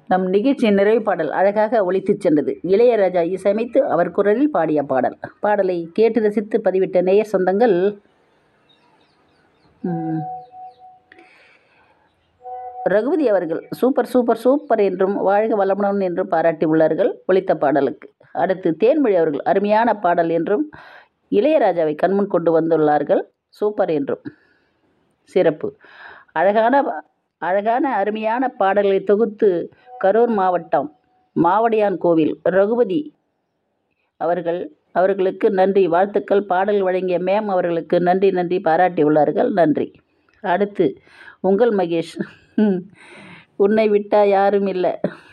நம் நிகழ்ச்சியின் நிறைவு பாடல் அழகாக ஒலித்துச் சென்றது இளையராஜா இசையமைத்து அவர் குரலில் பாடிய பாடல் பாடலை கேட்டு ரசித்து பதிவிட்ட நேயர் சொந்தங்கள் ம், ரகுபதி அவர்கள் சூப்பர் சூப்பர் சூப்பர் என்றும் வாழ்க வளமுடன் என்றும் பாராட்டியுள்ளார்கள் ஒலித்த பாடலுக்கு அடுத்து தேன்மொழி அவர்கள் அருமையான பாடல் என்றும் இளையராஜாவை கண்முன் கொண்டு வந்துள்ளார்கள் சூப்பர் என்றும் சிறப்பு அழகான அழகான அருமையான பாடல்களை தொகுத்து கரூர் மாவட்டம் மாவடியான் கோவில் ரகுபதி அவர்கள் அவர்களுக்கு நன்றி வாழ்த்துக்கள் பாடல் வழங்கிய மேம் அவர்களுக்கு நன்றி நன்றி பாராட்டியுள்ளார்கள் நன்றி அடுத்து உங்கள் மகேஷ் உன்னை விட்டா யாரும் இல்லை